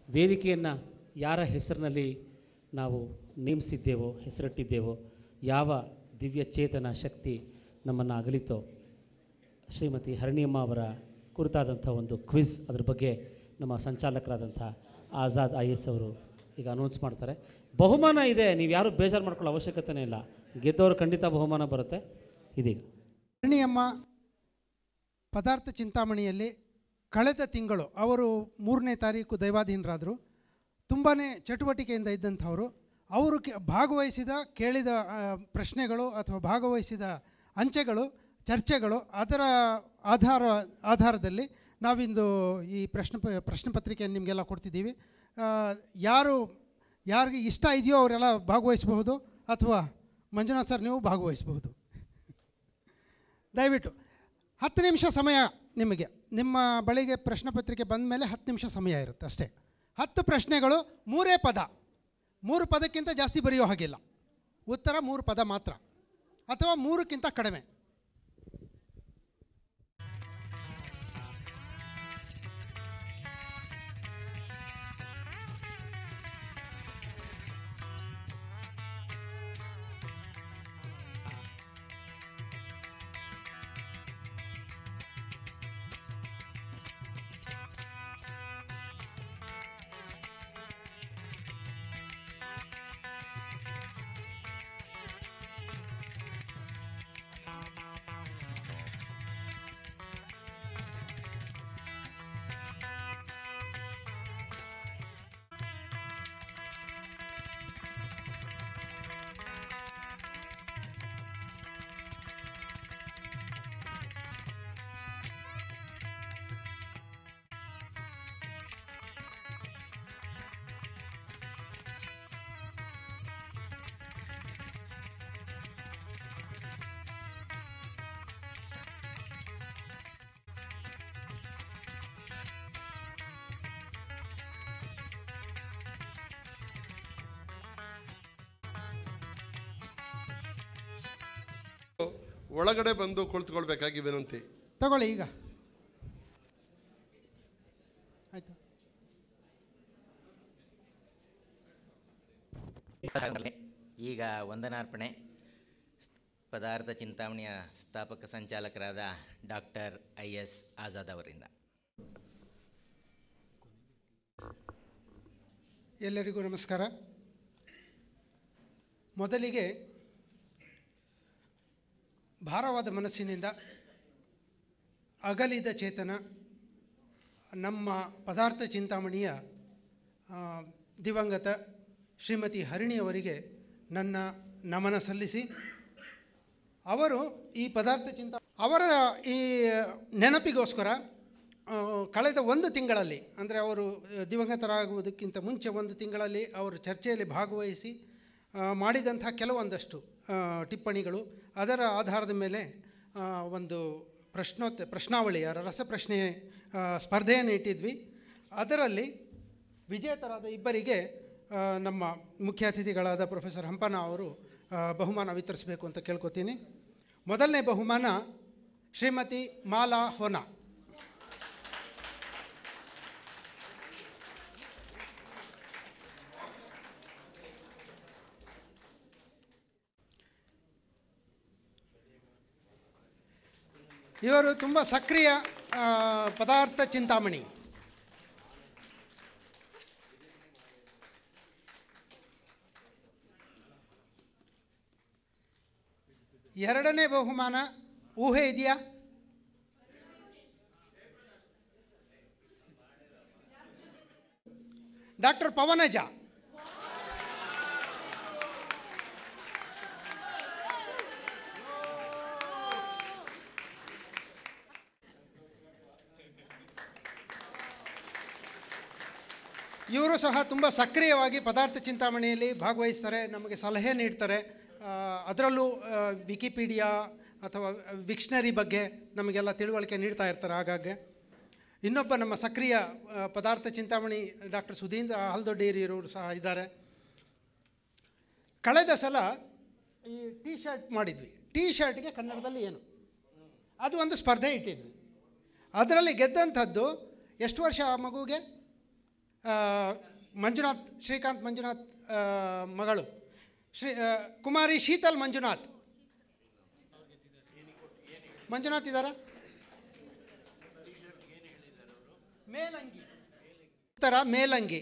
ವೇದಿಕೆಯನ್ನು ಯಾರ ಹೆಸರಿನಲ್ಲಿ ನಾವು ನೇಮಿಸಿದ್ದೇವೋ ಹೆಸರಿಟ್ಟಿದ್ದೇವೋ ಯಾವ ದಿವ್ಯ ಚೇತನ ಶಕ್ತಿ ನಮ್ಮನ್ನು ಅಗಲಿತೋ ಶ್ರೀಮತಿ ಹರಣಿಯಮ್ಮ ಅವರ ಕುರಿತಾದಂಥ ಒಂದು ಕ್ವಿಜ್ ಅದ್ರ ಬಗ್ಗೆ ನಮ್ಮ ಸಂಚಾಲಕರಾದಂಥ ಆಜಾದ್ ಐ ಎಸ್ ಅವರು ಈಗ ಅನೌನ್ಸ್ ಮಾಡ್ತಾರೆ ಬಹುಮಾನ ಇದೆ ನೀವು ಯಾರೂ ಬೇಜಾರು ಮಾಡ್ಕೊಳ್ಳೋ ಅವಶ್ಯಕತೆನೇ ಇಲ್ಲ ಗೆದ್ದವರು ಖಂಡಿತ ಬಹುಮಾನ ಬರುತ್ತೆ ಇದೀಗ ಹರಣಿಯಮ್ಮ ಪದಾರ್ಥ ಚಿಂತಾಮಣಿಯಲ್ಲಿ ಕಳೆದ ತಿಂಗಳು ಅವರು ಮೂರನೇ ತಾರೀಕು ದೈವಾಧೀನರಾದರು ತುಂಬಾ ಚಟುವಟಿಕೆಯಿಂದ ಇದ್ದಂಥವರು ಅವರು ಕೆ ಭಾಗವಹಿಸಿದ ಕೇಳಿದ ಆ, ಪ್ರಶ್ನೆಗಳು ಅಥವಾ ಭಾಗವಹಿಸಿದ ಅಂಚೆಗಳು ಚರ್ಚೆಗಳು ಅದರ ಆಧಾರ ಆಧಾರದಲ್ಲಿ ನಾವಿಂದು ಈ ಪ್ರಶ್ನೆ ಪ ಪ್ರಶ್ನೆ ಪತ್ರಿಕೆಯನ್ನು ನಿಮಗೆಲ್ಲ ಕೊಡ್ತಿದ್ದೀವಿ ಆ, ಯಾರು ಯಾರಿಗೆ ಇಷ್ಟ ಇದೆಯೋ ಅವರೆಲ್ಲ ಭಾಗವಹಿಸಬಹುದು ಅಥವಾ ಮಂಜುನಾಥ್ ಸರ್ ನೀವು ಭಾಗವಹಿಸಬಹುದು ದಯವಿಟ್ಟು ಹತ್ತು ನಿಮಿಷ ಸಮಯ ನಿಮಗೆ ನಿಮ್ಮ ಬಳಿಗೆ ಪ್ರಶ್ನೆ ಪತ್ರಿಕೆ ಬಂದ ಮೇಲೆ ಹತ್ತು ನಿಮಿಷ ಸಮಯ ಇರುತ್ತೆ ಅಷ್ಟೇ ಹತ್ತು ಪ್ರಶ್ನೆಗಳು ಮೂರೇ ಪದ ಮೂರು ಪದಕ್ಕಿಂತ ಜಾಸ್ತಿ ಬರೆಯೋ ಹಾಗಿಲ್ಲ ಉತ್ತರ ಮೂರು ಪದ ಮಾತ್ರ ಅಥವಾ ಮೂರಕ್ಕಿಂತ ಕಡಿಮೆ ಒಳಗಡೆ ಬಂದು ಕುಳಿತುಕೊಳ್ಬೇಕಾಗಿ ವಿನಂತಿ ತಗೊಳ್ಳಿ ಈಗ ಆಯಿತು ಆಗಲೇ ಈಗ ವಂದನಾರ್ಪಣೆ ಪದಾರ್ಥ ಚಿಂತಾಮಣಿಯ ಸ್ಥಾಪಕ ಸಂಚಾಲಕರಾದ ಡಾಕ್ಟರ್ ಐ ಎಸ್ ಆಜಾದ್ ಅವರಿಂದ ಎಲ್ಲರಿಗೂ ನಮಸ್ಕಾರ ಮೊದಲಿಗೆ ಭಾರವಾದ ಮನಸ್ಸಿನಿಂದ ಅಗಲಿದ ಚೇತನ ನಮ್ಮ ಪದಾರ್ಥ ಚಿಂತಾಮಣಿಯ ಆ, ದಿವಂಗತ ಶ್ರೀಮತಿ ಹರಿಣಿಯವರಿಗೆ ನನ್ನ ನಮನ ಸಲ್ಲಿಸಿ ಅವರು ಈ ಪದಾರ್ಥ ಚಿಂತ ಅವರ ಈ ನೆನಪಿಗೋಸ್ಕರ ಆ, ಕಳೆದ ಒಂದು ತಿಂಗಳಲ್ಲಿ ಅಂದರೆ ಅವರು ಆ, ದಿವಂಗತರಾಗುವುದಕ್ಕಿಂತ ಮುಂಚೆ ಒಂದು ತಿಂಗಳಲ್ಲಿ ಅವರು ಚರ್ಚೆಯಲ್ಲಿ ಭಾಗವಹಿಸಿ ಆ, ಮಾಡಿದಂಥ ಕೆಲವೊಂದಷ್ಟು ಆ, ಟಿಪ್ಪಣಿಗಳು ಅದರ ಆಧಾರದ ಮೇಲೆ ಆ, ಒಂದು ಪ್ರಶ್ನೋತ್ತ ಪ್ರಶ್ನಾವಳಿಯ ರಸಪ್ರಶ್ನೆ ಆ, ಸ್ಪರ್ಧೆಯನ್ನು ಇಟ್ಟಿದ್ವಿ ಅದರಲ್ಲಿ ವಿಜೇತರಾದ ಇಬ್ಬರಿಗೆ ಆ, ನಮ್ಮ ಮುಖ್ಯ ಅತಿಥಿಗಳಾದ ಪ್ರೊಫೆಸರ್ ಹಂಪನ ಅವರು ಆ, ಬಹುಮಾನ ವಿತರಿಸಬೇಕು ಅಂತ ಕೇಳ್ಕೊತೀನಿ ಮೊದಲನೇ ಬಹುಮಾನ ಶ್ರೀಮತಿ ಮಾಲಾ ಹೊನಾ ಇವರು ತುಂಬ ಸಕ್ರಿಯ ಆ, ಪದಾರ್ಥ ಚಿಂತಾಮಣಿ ಎರಡನೇ ಬಹುಮಾನ ಊಹೆ ಇದೆಯಾ ಡಾಕ್ಟರ್ ಪವನಜ ಇವರು ಸಹ ತುಂಬ ಸಕ್ರಿಯವಾಗಿ ಪದಾರ್ಥ ಚಿಂತಾಮಣಿಯಲ್ಲಿ ಭಾಗವಹಿಸ್ತಾರೆ ನಮಗೆ ಸಲಹೆ ನೀಡ್ತಾರೆ ಆ, ಅದರಲ್ಲೂ ಆ, ವಿಕಿಪೀಡಿಯಾ ಅಥವಾ ವಿಕ್ಷ್ನರಿ ಬಗ್ಗೆ ನಮಗೆಲ್ಲ ತಿಳುವಳಿಕೆ ನೀಡ್ತಾ ಇರ್ತಾರೆ ಆಗಾಗ್ಗೆ ಇನ್ನೊಬ್ಬ ನಮ್ಮ ಸಕ್ರಿಯ ಆ, ಪದಾರ್ಥ ಚಿಂತಾಮಣಿ ಡಾಕ್ಟರ್ ಸುಧೀಂದ್ರ ಹಲ್ದೊಡ್ಡೇರಿಯವರು ಸಹ ಇದ್ದಾರೆ ಕಳೆದ ಸಲ ಈ ಟೀ ಶರ್ಟ್ ಮಾಡಿದ್ವಿ ಟೀ ಶರ್ಟ್ಗೆ ಕನ್ನಡದಲ್ಲಿ ಏನು ಅದು ಒಂದು ಸ್ಪರ್ಧೆ ಇಟ್ಟಿದ್ವಿ ಅದರಲ್ಲಿ ಗೆದ್ದಂಥದ್ದು ಎಷ್ಟು ವರ್ಷ ಆ ಮಗುಗೆ ಆ, ಮಂಜುನಾಥ್ ಶ್ರೀಕಾಂತ್ ಮಂಜುನಾಥ್ ಆ, ಮಗಳು ಶ್ರೀ ಆ, ಕುಮಾರಿ ಶೀತಲ್ ಮಂಜುನಾಥ್ ಮಂಜುನಾಥ್ ಇದ್ದಾರಾ ಮೇಲಂಗಿ ಉತ್ತರ ಮೇಲಂಗಿ